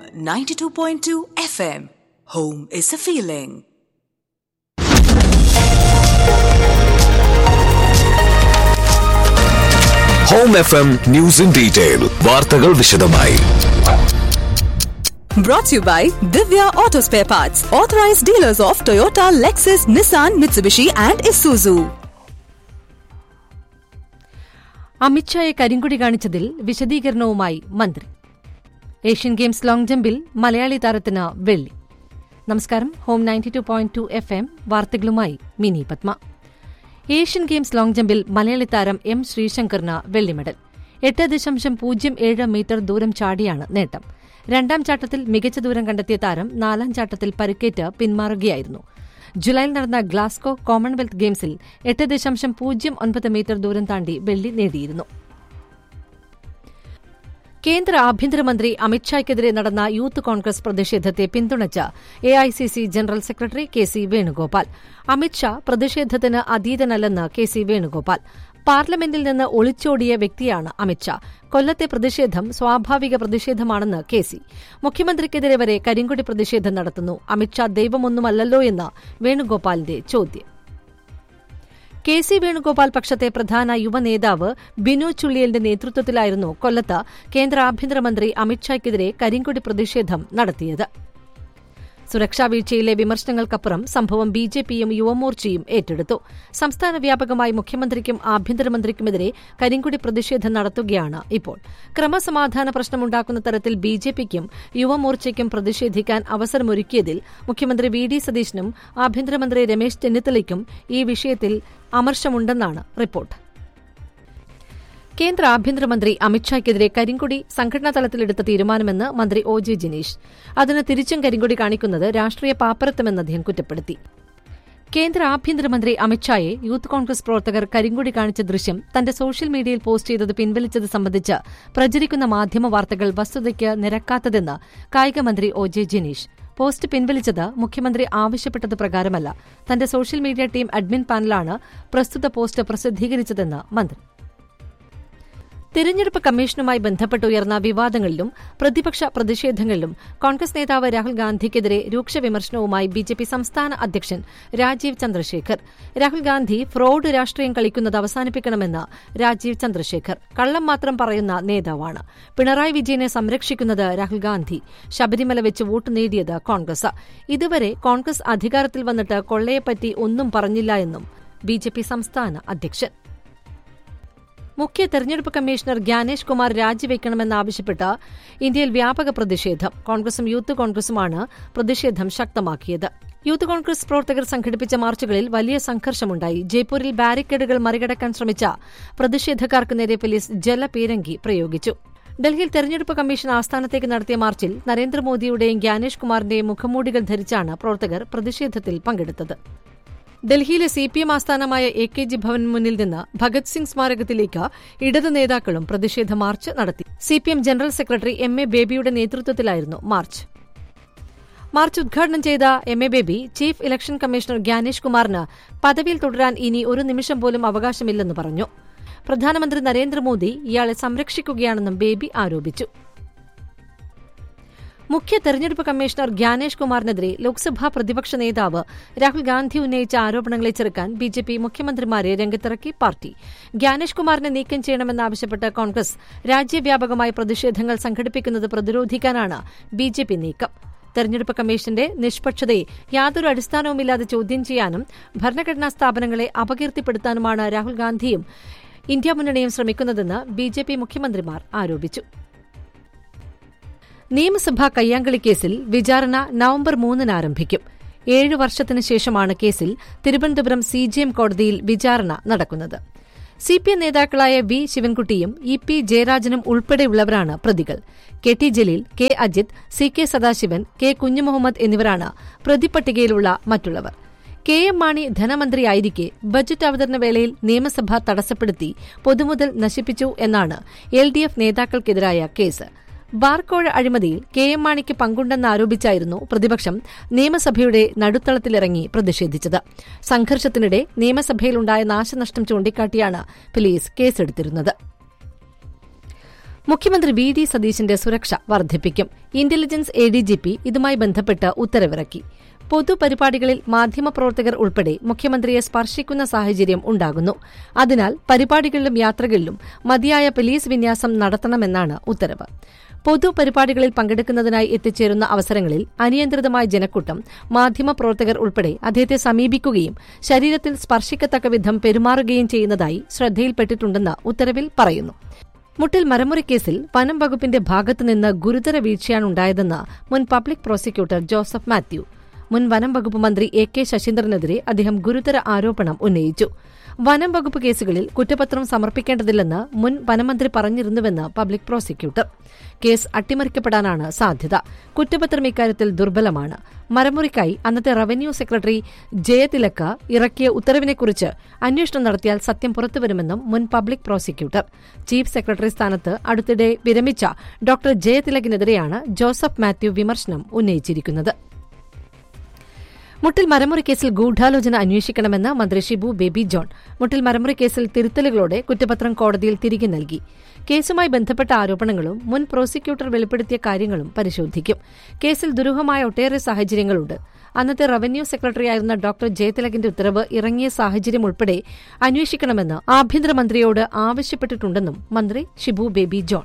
92.2 FM. Home is a feeling. Home F M news in detail വാർത്തകൾ വിശദമായി Brought to you by Divya Auto Spare Parts, authorized dealers of Toyota, Lexus, Nissan, Mitsubishi, and Isuzu. അമിത്ഷായെ കരിങ്കുടി കാണിച്ചതിൽ വിശദീകരണവുമായി മന്ത്രി Asian Games long ജമ്പിൽ മലയാളി താരത്തിന് വെള്ളി നമസ്കാരം Home ninety two point two F M വാർത്തകളുമായി Mini Padma Asian Games long ജമ്പിൽ മലയാളി താരം എം ശ്രീശങ്കറിന് വെള്ളി മെഡൽ എട്ട് ദശാംശം പൂജ്യം ഏഴ് മീറ്റർ ദൂരം ചാടിയാണ് നേട്ടം രണ്ടാം ചാട്ടത്തിൽ മികച്ച ദൂരം കണ്ടെത്തിയ താരം നാലാം ചാട്ടത്തിൽ പരിക്കേറ്റ് പിന്മാറുകയായിരുന്നു ജൂലൈയിൽ നടന്ന ഗ്ലാസ്കോ കോമൺവെൽത്ത് ഗെയിംസിൽ എട്ട് ദശാംശം പൂജ്യം ഒൻപത് മീറ്റർ ദൂരം താണ്ടി വെള്ളി നേടിയിരുന്നു കേന്ദ്ര ആഭ്യന്തരമന്ത്രി അമിത്ഷായ്ക്കെതിരെ നടന്ന യൂത്ത് കോൺഗ്രസ് പ്രതിഷേധത്തെ പിന്തുണച്ച AICC general secretary K C Venugopal Amit Shah പ്രതിഷേധത്തിന് അതീതനല്ലെന്ന് കെ സി വേണുഗോപാൽ പാർലമെന്റിൽ നിന്ന് ഒളിച്ചോടിയ വ്യക്തിയാണ് അമിത്ഷാ കൊല്ലത്തെ പ്രതിഷേധം സ്വാഭാവിക പ്രതിഷേധമാണെന്ന് കെ സി മുഖ്യമന്ത്രിക്കെതിരെ വരെ കരിങ്കൊടി പ്രതിഷേധം നടത്തുന്നു അമിത്ഷാ ദൈവമൊന്നുമല്ലല്ലോ എന്ന് വേണുഗോപാലിന്റെ ചോദ്യം കെ സി വേണുഗോപാൽ പക്ഷത്തെ പ്രധാന യുവനേതാവ് ബിനു ചുള്ളിയലിന്റെ നേതൃത്വത്തിലായിരുന്നു കൊല്ലത്ത് കേന്ദ്ര ആഭ്യന്തരമന്ത്രി അമിത്ഷായ്ക്കെതിരെ കരിങ്കൊടി പ്രതിഷേധം നടത്തിയത് സുരക്ഷാ വീഴ്ചയിലെ വിമർശനങ്ങൾക്കപ്പുറം സംഭവം ബി ജെ പിയും യുവമോർച്ചയും ഏറ്റെടുത്തു സംസ്ഥാന വ്യാപകമായി മുഖ്യമന്ത്രിക്കും ആഭ്യന്തരമന്ത്രിക്കുമെതിരെ കരിങ്കുടി പ്രതിഷേധം നടത്തുകയാണ് ഇപ്പോൾ ക്രമസമാധാന പ്രശ്നമുണ്ടാക്കുന്ന തരത്തിൽ ബി ജെ പിക്കും യുവമോർച്ചയ്ക്കും പ്രതിഷേധിക്കാൻ അവസരമൊരുക്കിയതിൽ മുഖ്യമന്ത്രി വി ഡി സതീശനും ആഭ്യന്തരമന്ത്രി രമേശ് ചെന്നിത്തലയ്ക്കും ഈ വിഷയത്തിൽ അമർഷമുണ്ടെന്നാണ് റിപ്പോർട്ട് കേന്ദ്ര ആഭ്യന്തരമന്ത്രി അമിത്ഷായ്ക്കെതിരെ കരിങ്കൊടി സംഘടനാ തലത്തിലെടുത്ത തീരുമാനമെന്ന് മന്ത്രി ഒ ജെ ജിനീഷ് അതിന് തിരിച്ചും കരിങ്കൊടി കാണിക്കുന്നത് രാഷ്ട്രീയ പാപ്പരത്വമെന്ന് അദ്ദേഹം കുറ്റപ്പെടുത്തി കേന്ദ്ര ആഭ്യന്തരമന്ത്രി അമിത്ഷായെ യൂത്ത് കോൺഗ്രസ് പ്രവർത്തകർ കരിങ്കൊടി കാണിച്ച ദൃശ്യം തന്റെ സോഷ്യൽ മീഡിയയിൽ പോസ്റ്റ് ചെയ്തത് പിൻവലിച്ചത് സംബന്ധിച്ച് പ്രചരിക്കുന്ന മാധ്യമ വാർത്തകൾ വസ്തുതയ്ക്ക് നിരക്കാത്തതെന്ന് കായികമന്ത്രി ഒ ജെ ജിനീഷ് പോസ്റ്റ് പിൻവലിച്ചത് മുഖ്യമന്ത്രി ആവശ്യപ്പെട്ടത് പ്രകാരമല്ല തന്റെ സോഷ്യൽ മീഡിയ ടീം അഡ്മിൻ പാനലാണ് പ്രസ്തുത പോസ്റ്റ് പ്രസിദ്ധീകരിച്ചതെന്ന് മന്ത്രി തിരഞ്ഞെടുപ്പ് കമ്മീഷനുമായി ബന്ധപ്പെട്ട് ഉയർന്ന വിവാദങ്ങളിലും പ്രതിപക്ഷ പ്രതിഷേധങ്ങളിലും കോൺഗ്രസ് നേതാവ് രാഹുൽ ഗാന്ധിക്കെതിരെ രൂക്ഷ വിമർശനവുമായി ബിജെപി സംസ്ഥാന അധ്യക്ഷൻ രാജീവ് ചന്ദ്രശേഖർ രാഹുൽ ഗാന്ധി ഫ്രോഡ് രാഷ്ട്രീയം കളിക്കുന്നത് അവസാനിപ്പിക്കണമെന്ന് രാജീവ് ചന്ദ്രശേഖർ കള്ളം മാത്രം പറയുന്ന നേതാവാണ് പിണറായി വിജയനെ സംരക്ഷിക്കുന്നത് രാഹുൽ ഗാന്ധി ശബരിമല വെച്ച് വോട്ട് നേടിയത് കോൺഗ്രസ് ഇതുവരെ കോൺഗ്രസ് അധികാരത്തിൽ വന്നിട്ട് കൊള്ളയെപ്പറ്റി ഒന്നും പറഞ്ഞില്ല എന്നും ബിജെപി സംസ്ഥാന അധ്യക്ഷൻ മുഖ്യ തെരഞ്ഞെടുപ്പ് കമ്മീഷണർ ഗ്യാനേഷ് കുമാർ രാജിവെക്കണമെന്നാവശ്യപ്പെട്ട് ഇന്ത്യയിൽ വ്യാപക പ്രതിഷേധം കോൺഗ്രസും യൂത്ത് കോൺഗ്രസുമാണ് പ്രതിഷേധം ശക്തമാക്കിയത് യൂത്ത് കോൺഗ്രസ് പ്രവർത്തകർ സംഘടിപ്പിച്ച മാർച്ചുകളിൽ വലിയ സംഘർഷമുണ്ടായി ജയ്പൂരിൽ ബാരിക്കേഡുകൾ മറികടക്കാൻ ശ്രമിച്ച പ്രതിഷേധക്കാർക്ക് നേരെ പോലീസ് ജലപീരങ്കി പ്രയോഗിച്ചു ഡൽഹിയിൽ തെരഞ്ഞെടുപ്പ് കമ്മീഷൻ ആസ്ഥാനത്തേക്ക് നടത്തിയ മാർച്ചിൽ നരേന്ദ്രമോദിയുടെയും ഗ്യാനേഷ് കുമാറിന്റെയും മുഖംമൂടികൾ ധരിച്ചാണ് പ്രവർത്തകർ പ്രതിഷേധത്തിൽ പങ്കെടുത്തത് ഡൽഹിയിലെ സി പി എം ആസ്ഥാനമായ എ കെ ജി ഭവൻ മുന്നിൽ നിന്ന് ഭഗത് സിംഗ് സ്മാരകത്തിലേക്ക് ഇടത് നേതാക്കളും പ്രതിഷേധ മാർച്ച് നടത്തി C P M general secretary M A ബേബിയുടെ നേതൃത്വത്തിലായിരുന്നു മാർച്ച് മാർച്ച് ഉദ്ഘാടനം ചെയ്ത M A Baby chief election commissioner Gyanesh കുമാറിന് പദവിയിൽ തുടരാൻ ഇനി ഒരു നിമിഷം പോലും അവകാശമില്ലെന്ന് പറഞ്ഞു പ്രധാനമന്ത്രി നരേന്ദ്രമോദി ഇയാളെ സംരക്ഷിക്കുകയാണെന്നും ബേബി ആരോപിച്ചു മുഖ്യ തെരഞ്ഞെടുപ്പ് കമ്മീഷണർ ഗ്യാനേഷ് കുമാറിനെതിരെ ലോക്സഭാ പ്രതിപക്ഷ നേതാവ് രാഹുൽ ഗാന്ധി ഉന്നയിച്ച ആരോപണങ്ങളെ ചെറുക്കാൻ ബിജെപി മുഖ്യമന്ത്രിമാരെ രംഗത്തിറക്കി പാർട്ടി ഗ്യാനേഷ് കുമാറിനെ നീക്കം ചെയ്യണമെന്നാവശ്യപ്പെട്ട് കോൺഗ്രസ് രാജ്യവ്യാപകമായി പ്രതിഷേധങ്ങൾ സംഘടിപ്പിക്കുന്നത് പ്രതിരോധിക്കാനാണ് ബിജെപി നീക്കം തെരഞ്ഞെടുപ്പ് കമ്മീഷന്റെ നിഷ്പക്ഷതയെ യാതൊരു അടിസ്ഥാനവുമില്ലാതെ ചോദ്യം ചെയ്യാനും ഭരണഘടനാ സ്ഥാപനങ്ങളെ അപകീർത്തിപ്പെടുത്താനുമാണ് രാഹുൽ ഗാന്ധിയും ഇന്ത്യ മുന്നണിയും ശ്രമിക്കുന്നതെന്ന് ബിജെപി മുഖ്യമന്ത്രിമാർ ആരോപിച്ചു നിയമസഭാ കയ്യാങ്കളി കേസിൽ വിചാരണ നവംബർ മൂന്നിന് ആരംഭിക്കും ഏഴു വർഷത്തിനു ശേഷമാണ് കേസിൽ തിരുവനന്തപുരം സി ജി എം കോടതിയിൽ വിചാരണ നടക്കുന്നത് സി പി എം നേതാക്കളായ വി ശിവൻകുട്ടിയും ഇ പി ജയരാജനും ഉൾപ്പെടെയുള്ളവരാണ് പ്രതികൾ K T Jaleel K Ajith C K Sadasivan K Kunhumuhammed എന്നിവരാണ് പ്രതിപട്ടികയിലുള്ള മറ്റുള്ളവർ കെ എം മാണി ധനമന്ത്രിയായിരിക്കെ ബജറ്റ് അവതരണ വേളയിൽ നിയമസഭ തടസ്സപ്പെടുത്തി പൊതുമുതൽ നശിപ്പിച്ചു എന്നാണ് എൽ ഡി എഫ് നേതാക്കൾക്കെതിരായ കേസ് ബാർക്കോഴ അഴിമതിയിൽ കെ എം മാണിക്ക് പങ്കുണ്ടെന്നാരോപിച്ചായിരുന്നു പ്രതിപക്ഷം നിയമസഭയുടെ നടുത്തളത്തിലിറങ്ങി പ്രതിഷേധിച്ചത് സംഘർഷത്തിനിടെ നിയമസഭയിലുണ്ടായ നാശനഷ്ടം ചൂണ്ടിക്കാട്ടിയാണ് പോലീസ് കേസെടുത്തിരുന്നത് മുഖ്യമന്ത്രി വി ഡി സതീശന്റെ സുരക്ഷ വർദ്ധിപ്പിക്കും intelligence A D G P ഇതുമായി ബന്ധപ്പെട്ട് ഉത്തരവിറക്കി പൊതുപരിപാടികളിൽ മാധ്യമപ്രവർത്തകർ ഉൾപ്പെടെ മുഖ്യമന്ത്രിയെ സ്പർശിക്കുന്ന സാഹചര്യം ഉണ്ടാകുന്നു അതിനാൽ പരിപാടികളിലും യാത്രകളിലും മതിയായ പോലീസ് വിന്യാസം നടത്തണമെന്നാണ് ഉത്തരവ് പൊതുപരിപാടികളിൽ പങ്കെടുക്കുന്നതിനായി എത്തിച്ചേരുന്ന അവസരങ്ങളിൽ അനിയന്ത്രിതമായ ജനക്കൂട്ടം മാധ്യമപ്രവർത്തകർ ഉൾപ്പെടെ അദ്ദേഹത്തെ സമീപിക്കുകയും ശരീരത്തിൽ സ്പർശിക്കത്തക്ക വിധം പെരുമാറുകയും ചെയ്യുന്നതായി ശ്രദ്ധയിൽപ്പെട്ടിട്ടുണ്ടെന്ന് ഉത്തരവിൽ പറയുന്നു മുട്ടിൽ മരമുറി കേസിൽ വനം വകുപ്പിന്റെ ഭാഗത്തുനിന്ന് ഗുരുതര വീഴ്ചയാണുണ്ടായതെന്ന് മുൻ പബ്ലിക് പ്രോസിക്യൂട്ടർ ജോസഫ് മാത്യു മുൻ വനം വകുപ്പ് മന്ത്രി എ കെ ശശീന്ദ്രനെതിരെ അദ്ദേഹം ഗുരുതര ആരോപണം ഉന്നയിച്ചു വനം വകുപ്പ് കേസുകളിൽ കുറ്റപത്രം സമർപ്പിക്കേണ്ടതില്ലെന്ന് മുൻ വനമന്ത്രി പറഞ്ഞിരുന്നുവെന്ന് പബ്ലിക് പ്രോസിക്യൂട്ടർ കേസ് അട്ടിമറിക്കപ്പെടാനാണ് സാധ്യത കുറ്റപത്രം ഇക്കാര്യത്തിൽ ദുർബലമാണ് മരമുറിക്കായി അന്നത്തെ റവന്യൂ സെക്രട്ടറി ജയതിലക്ക ഇറക്കിയ ഉത്തരവിനെക്കുറിച്ച് അന്വേഷണം നടത്തിയാൽ സത്യം പുറത്തുവരുമെന്നും മുൻ പബ്ലിക് പ്രോസിക്യൂട്ടർ ചീഫ് സെക്രട്ടറി സ്ഥാനത്ത് അടുത്തിടെ വിരമിച്ച ഡോക്ടർ ജയതിലകിനെതിരെയാണ് ജോസഫ് മാത്യു വിമർശനം ഉന്നയിച്ചിരിക്കുന്നത് മുട്ടിൽ മരമുറി കേസിൽ ഗൂഢാലോചന അന്വേഷിക്കണമെന്ന് മന്ത്രി ഷിബു ബേബി ജോൺ മുട്ടിൽ മരമുറി കേസിൽ തിരുത്തലുകളോടെ കുറ്റപത്രം കോടതിയിൽ തിരികെ നൽകി കേസുമായി ബന്ധപ്പെട്ട ആരോപണങ്ങളും മുൻ പ്രോസിക്യൂട്ടർ വെളിപ്പെടുത്തിയ കാര്യങ്ങളും പരിശോധിക്കും കേസിൽ ദുരൂഹമായ ഒട്ടേറെ സാഹചര്യങ്ങളുണ്ട് അന്നത്തെ റവന്യൂ സെക്രട്ടറിയായിരുന്ന ഡോക്ടർ ജയതിലകിന്റെ ഉത്തരവ് ഇറങ്ങിയ സാഹചര്യം ഉൾപ്പെടെ അന്വേഷിക്കണമെന്ന് ആഭ്യന്തരമന്ത്രിയോട് ആവശ്യപ്പെട്ടിട്ടുണ്ടെന്നും മന്ത്രി ഷിബു ബേബി ജോൺ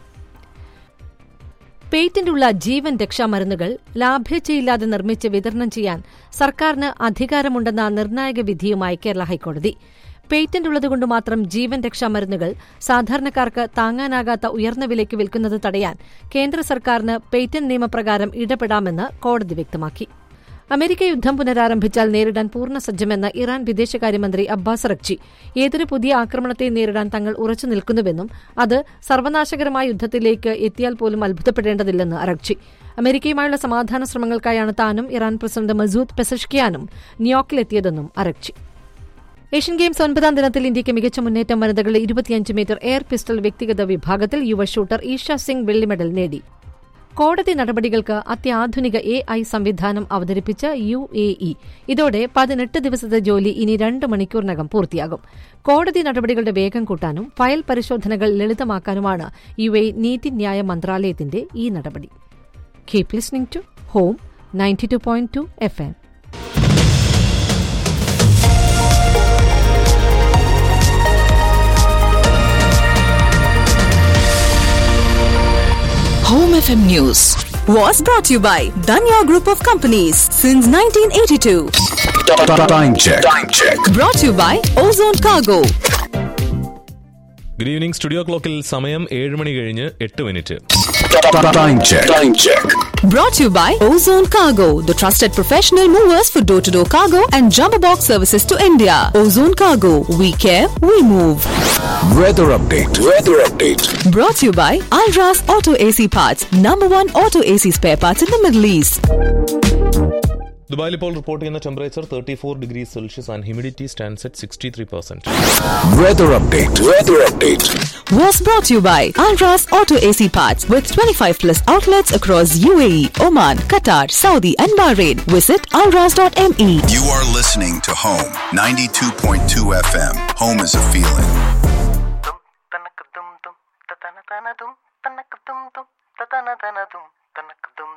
പേറ്റന്റുള്ള ജീവൻ രക്ഷാമരുന്നുകൾ ലാഭ്യച്ചയില്ലാതെ നിർമ്മിച്ച് വിതരണം ചെയ്യാൻ സർക്കാരിന് അധികാരമുണ്ടെന്ന നിർണായക വിധിയുമായി കേരള ഹൈക്കോടതി പേറ്റന്റ് ഉള്ളതുകൊണ്ട് മാത്രം ജീവൻ രക്ഷാമരുന്നുകൾ സാധാരണക്കാർക്ക് താങ്ങാനാകാത്ത ഉയർന്ന വിലയ്ക്ക് വിൽക്കുന്നത് തടയാൻ കേന്ദ്ര സർക്കാരിന് പേറ്റന്റ് നിയമപ്രകാരം ഇടപെടാമെന്ന് കോടതി വ്യക്തമാക്കി അമേരിക്ക യുദ്ധം പുനരാരംഭിച്ചാൽ നേരിടാൻ പൂർണ്ണ സജ്ജമെന്ന് ഇറാൻ വിദേശകാര്യമന്ത്രി അബ്ബാസ് റക്ചി ഏതൊരു പുതിയ ആക്രമണത്തെ നേരിടാൻ തങ്ങൾ ഉറച്ചു നിൽക്കുന്നുവെന്നും അത് സർവനാശകരമായ യുദ്ധത്തിലേക്ക് എത്തിയാൽ പോലും അത്ഭുതപ്പെടേണ്ടതില്ലെന്ന് അറക്ചി അമേരിക്കയുമായുള്ള സമാധാന ശ്രമങ്ങൾക്കായാണ് താനും ഇറാൻ പ്രസിഡന്റ് മസൂദ് പെസഷ്കിയാനും ന്യൂയോർക്കിലെത്തിയതെന്നും അറക്ചി ഏഷ്യൻ ഗെയിംസ് ഒൻപതാം ദിനത്തിൽ ഇന്ത്യയ്ക്ക് മികച്ച മുന്നേറ്റം വനിതകളുടെ ഇരുപത്തിയഞ്ച് മീറ്റർ എയർ പിസ്റ്റൾ വ്യക്തിഗത വിഭാഗത്തിൽ യുവ ഷൂട്ടർ ഈഷ സിംഗ് വെള്ളി മെഡൽ നേടി കോടതി നടപടികൾക്ക് അത്യാധുനിക എ ഐ സംവിധാനം അവതരിപ്പിച്ച യു എ ഇ ഇതോടെ പതിനെട്ട് ദിവസത്തെ ജോലി ഇനി രണ്ട് മണിക്കൂറിനകം പൂർത്തിയാകും കോടതി നടപടികളുടെ വേഗം കൂട്ടാനും ഫയൽ പരിശോധനകൾ ലളിതമാക്കാനുമാണ് യു എ നീതിന്യായ മന്ത്രാലയത്തിന്റെ ഈ നടപടി keep listening to Home ninety two point two F M Home FM News was brought to you by Danya Group of Companies since 1982. Time check. Time check. Brought to you by Ozone Cargo. Good evening studio ക്ലോക്കിൽ സമയം ഏഴ് മണി കഴിഞ്ഞ് എട്ട് minute Time check. Time check. Brought to you by Ozone Cargo, the trusted professional movers for door to door cargo and jumbo box services to India. Ozone Cargo, we care, we move. Weather update. Weather update. Brought to you by Alras Auto AC Parts, number one auto AC spare parts in the Middle East. ദുബായിൽ ഇപ്പോൾ report ചെയ്യുന്ന temperature thirty four degree Celsius and humidity stands at sixty three percent Weather update. Weather update. Was brought to you by Alras Auto AC Parts with 25 plus outlets across UAE, Oman, Qatar, Saudi, and Bahrain. Visit alras.me. You are listening to Home 92.2 FM. Home is a feeling. തനക്ക് തും തും തന തന തും തനക്ക് തും തും തന തന തും തനക്ക് തും